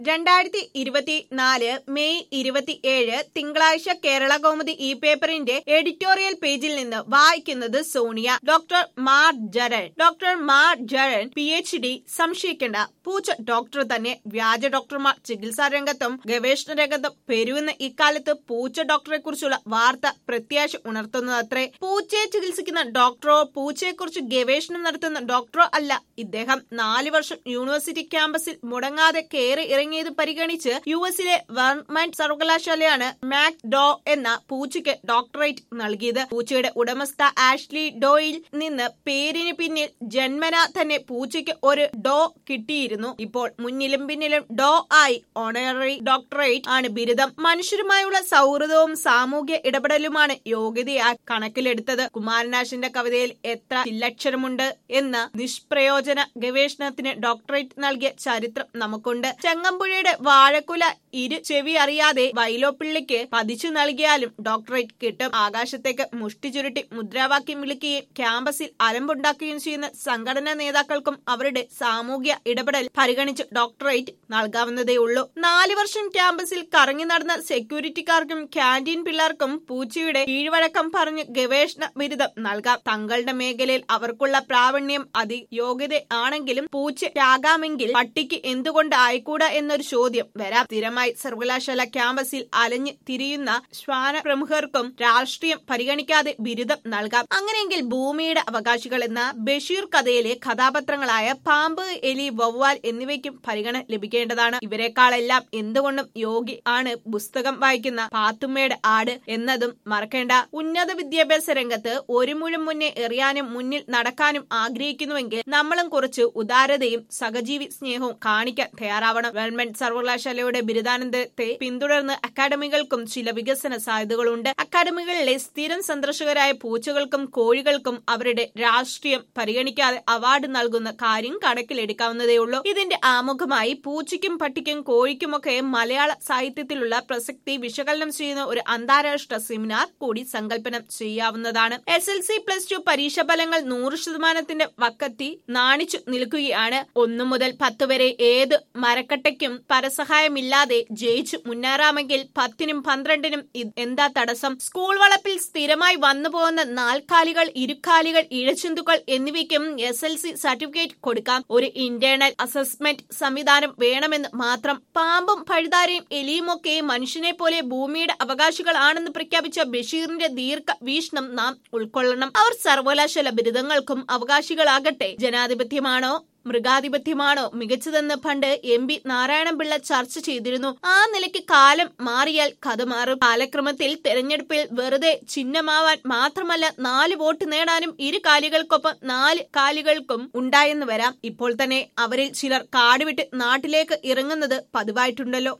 രണ്ടായിരത്തി ഇരുപത്തിനാല് മെയ് ഇരുപത്തിയേഴ് തിങ്കളാഴ്ച കേരള കൗമുദി ഈ പേപ്പറിന്റെ എഡിറ്റോറിയൽ പേജിൽ നിന്ന് വായിക്കുന്നത് സോണിയ ഡോക്ടർ മാർ ജരൻ ഡോക്ടർ മാർ ജരൻ പി എച്ച് ഡി സംശയിക്കേണ്ട പൂച്ച ഡോക്ടർ തന്നെ വ്യാജ ഡോക്ടർമാർ ചികിത്സാ രംഗത്തും ഗവേഷണ രംഗത്തും പെരുകുന്ന ഇക്കാലത്ത് പൂച്ച ഡോക്ടറെ കുറിച്ചുള്ള വാർത്ത പ്രത്യാശ ഉണർത്തുന്നതത്രേ പൂച്ചയെ ചികിത്സിക്കുന്ന ഡോക്ടറോ പൂച്ചയെക്കുറിച്ച് ഗവേഷണം നടത്തുന്ന ഡോക്ടറോ അല്ല ഇദ്ദേഹം നാല് വർഷം യൂണിവേഴ്സിറ്റി ക്യാമ്പസിൽ മുടങ്ങാതെ കയറി ഇറങ്ങിയത് പരിഗണിച്ച് യു എസിലെ വെർമന്റ് സർവകലാശാലയാണ് മാക് ഡോ എന്ന പൂച്ചയ്ക്ക് ഡോക്ടറേറ്റ് നൽകിയത് പൂച്ചയുടെ ഉടമസ്ഥ ആഷ്ലി ഡോയിൽ നിന്ന് പേരിന് പിന്നിൽ ജന്മന തന്നെ പൂച്ചയ്ക്ക് ഒരു ഡോ കിട്ടിയിരുന്നു ഇപ്പോൾ മുന്നിലും പിന്നിലും ഡോ ആയി ഓണററി ഡോക്ടറേറ്റ് ആണ് ബിരുദം മനുഷ്യരുമായുള്ള സൗഹൃദവും സാമൂഹ്യ ഇടപെടലുമാണ് യോഗ്യതയായി കണക്കിലെടുത്തത് കുമാരനാശിന്റെ കവിതയിൽ എത്ര ചില്ലക്ഷരമുണ്ട് എന്ന നിഷ്പ്രയോജന ഗവേഷണത്തിന് ഡോക്ടറേറ്റ് നൽകിയ ചരിത്രം നമുക്കുണ്ട് ചെങ്ങമ്പുഴയുടെ വാഴക്കുല ഇരു ചെവി അറിയാതെ വൈലോപ്പിള്ളിക്ക് പതിച്ചു നൽകിയാലും ഡോക്ടറേറ്റ് കിട്ടും ആകാശത്തേക്ക് മുഷ്ടി ചുരുട്ടി മുദ്രാവാക്യം വിളിക്കുകയും ക്യാമ്പസിൽ അലമ്പുണ്ടാക്കുകയും ചെയ്യുന്ന സംഘടനാ നേതാക്കൾക്കും അവരുടെ സാമൂഹ്യ ഇടപെടൽ പരിഗണിച്ച് ഡോക്ടറേറ്റ് നൽകാവുന്നതേയുള്ളൂ നാല് വർഷം ക്യാമ്പസിൽ കറങ്ങി നടന്ന സെക്യൂരിറ്റിക്കാർക്കും ക്യാന്റീൻ പിള്ളേർക്കും പൂച്ചയുടെ കീഴ്വഴക്കം പറഞ്ഞ് ഗവേഷണ ബിരുദം നൽകാം തങ്ങളുടെ മേഖലയിൽ അവർക്കുള്ള പ്രാവീണ്യം അതിയോഗ്യത ആണെങ്കിലും പൂച്ചയാകാമെങ്കിൽ പട്ടിക്ക് എന്തുകൊണ്ട് ആയിക്കൂടാ എന്നൊരു ചോദ്യം വരാം സ്ഥിരമായി സർവകലാശാല ക്യാമ്പസിൽ അലഞ്ഞ് തിരിയുന്ന ശ്വാന പ്രമുഖർക്കും രാഷ്ട്രീയം പരിഗണിക്കാതെ ബിരുദം നൽകാം അങ്ങനെയെങ്കിൽ ഭൂമിയുടെ അവകാശികൾ എന്ന ബഷീർ കഥയിലെ കഥാപാത്രങ്ങളായ പാമ്പ് എലി വവ്വാൽ എന്നിവയ്ക്കും പരിഗണന ലഭിക്കേണ്ടതാണ് ഇവരെക്കാളെല്ലാം എന്തുകൊണ്ടും യോഗി ആണ് പുസ്തകം വായിക്കുന്ന പാത്തുമ്മയുടെ ആട് എന്നതും മറക്കേണ്ട ഉന്നത വിദ്യാഭ്യാസ രംഗത്ത് ഒരു മുഴും മുന്നേ എറിയാനും മുന്നിൽ നടക്കാനും ആഗ്രഹിക്കുന്നുവെങ്കിൽ നമ്മളും കുറച്ച് ഉദാരതയും സഹജീവി സ്നേഹവും കാണിക്കാൻ തയ്യാറാവണം ഗവൺമെന്റ് സർവകലാശാലയുടെ ബിരുദാനന്തത്തെ പിന്തുടർന്ന് അക്കാദമികൾക്കും ചില വികസന സാധ്യതകളുണ്ട് അക്കാദമികളിലെ സ്ഥിരം സന്ദർശകരായ പൂച്ചകൾക്കും കോഴികൾക്കും അവരുടെ രാഷ്ട്രീയം പരിഗണിക്കാതെ അവാർഡ് നൽകുന്ന കാര്യം കണക്കിലെടുക്കാവുന്നതേയുള്ളൂ ഇതിന്റെ ആമുഖമായി പൂച്ചയ്ക്കും പട്ടിക്കും കോഴിക്കുമൊക്കെ മലയാള സാഹിത്യത്തിലുള്ള പ്രസക്തി വിശകലനം ചെയ്യുന്ന ഒരു അന്താരാഷ്ട്ര സെമിനാർ കൂടി സങ്കല്പനം ചെയ്യാവുന്നതാണ് S L C plus two പരീക്ഷ ഫലങ്ങൾ നൂറ് ശതമാനത്തിന്റെ വക്കത്തി നാണിച്ചു നിൽക്കുകയാണ് ഒന്നു മുതൽ പത്ത് വരെ ഏത് മരക്കട്ടയ്ക്കും പരസഹായമില്ലാതെ ജയിച്ചു മുന്നേറാമെങ്കിൽ പത്തിനും പന്ത്രണ്ടിനും എന്താ തടസ്സം സ്കൂൾ വളപ്പിൽ സ്ഥിരമായി വന്നു പോകുന്ന നാൽക്കാലികൾ ഇരുക്കാലികൾ ഇഴച്ചിന്തുക്കൾ എന്നിവയ്ക്കും എസ് എൽ സി സർട്ടിഫിക്കറ്റ് കൊടുക്കാം ഒരു ഇന്റേണൽ അസസ്മെന്റ് സംവിധാനം വേണമെന്ന് മാത്രം പാമ്പും പഴുതാരയും എലിയുമൊക്കെ മനുഷ്യനെ പോലെ ഭൂമിയുടെ അവകാശികളാണെന്ന് പ്രഖ്യാപിച്ച ബഷീറിന്റെ ദീർഘ വീക്ഷണം നാം ഉൾക്കൊള്ളണം അവർ സർവകലാശാല ബിരുദങ്ങൾക്കും അവകാശികളാകട്ടെ ജനാധിപത്യമാണോ മൃഗാധിപത്യമാണോ മികച്ചതെന്ന് പണ്ട് എം പി നാരായണപിള്ള ചർച്ച ചെയ്തിരുന്നു ആ നിലയ്ക്ക് കാലം മാറിയാൽ കഥ മാറും കാലക്രമത്തിൽ തെരഞ്ഞെടുപ്പിൽ വെറുതെ ചിഹ്നമാവാൻ മാത്രമല്ല നാല് വോട്ട് നേടാനും ഇരു കാലികൾക്കൊപ്പം നാല് കാലികൾക്കും ഉണ്ടായെന്ന് വരാം ഇപ്പോൾ തന്നെ അവരിൽ ചിലർ കാടുവിട്ട് നാട്ടിലേക്ക് ഇറങ്ങുന്നത് പതിവായിട്ടുണ്ടല്ലോ